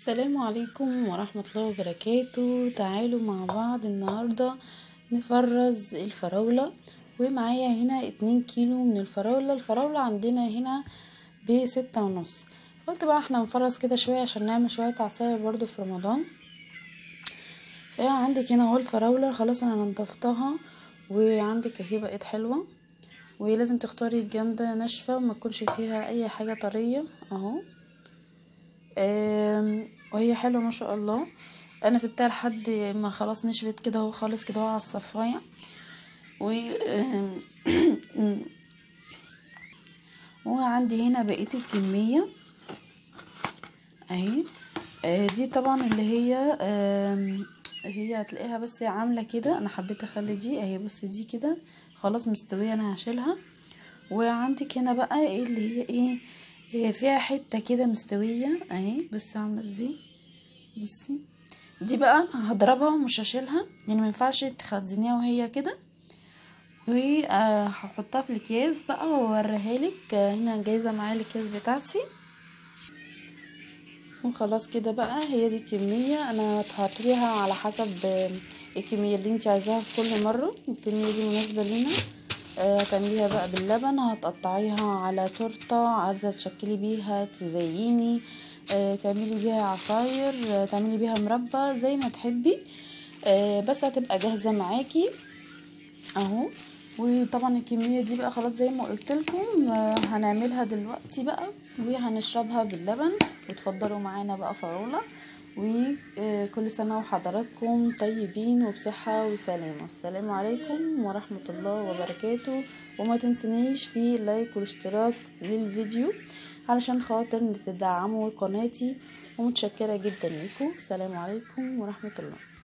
السلام عليكم ورحمة الله وبركاته تعالوا مع بعض النهاردة نفرز الفراولة ومعايا هنا اتنين كيلو من الفراولة الفراولة عندنا هنا بستة ونص قلت بقى احنا نفرز كده شوية عشان نعمل شوية عصاير برضو في رمضان عندك هنا اهو الفراولة خلاص انا نضفتها وعندك اهي بقت حلوة ولازم تختاري الجامدة ناشفة وما تكونش فيها اي حاجة طرية اهو وهي حلوه ما شاء الله انا سبتها لحد ما خلاص نشفت كده اهو خالص كده اهو على الصفايه و وعندي هنا بقيه الكميه اهي دي طبعا اللي هي هي هتلاقيها بس عامله كده انا حبيت اخلي دي اهي بص دي كده خلاص مستويه انا هشيلها وعندك هنا بقى ايه اللي هي ايه هي فيها حته كده مستويه اهي بصي عامله ازاي بصي دي بقى هضربها ومش هشيلها يعني ما ينفعش تخزنيها وهي كده وهحطها في الاكياس بقى واوريها لك هنا جايزه معايا الاكياس بتاعتي وخلاص كده بقى هي دي الكميه انا هتحطيها على حسب الكميه اللي انت عايزاها في كل مره الكميه دي مناسبه لنا هتعمليها بقى باللبن هتقطعيها على تورته عايزه تشكلي بيها تزيني تعملي بيها عصاير تعملي بيها مربى زي ما تحبي بس هتبقى جاهزه معاكي اهو وطبعا الكميه دي بقى خلاص زي ما قلت لكم هنعملها دلوقتي بقى وهنشربها باللبن وتفضلوا معانا بقى فراوله وكل سنة وحضراتكم طيبين وبصحة وسلامة السلام عليكم ورحمة الله وبركاته وما تنسنيش في لايك والاشتراك للفيديو علشان خاطر تدعموا قناتي ومتشكرة جدا لكم السلام عليكم ورحمة الله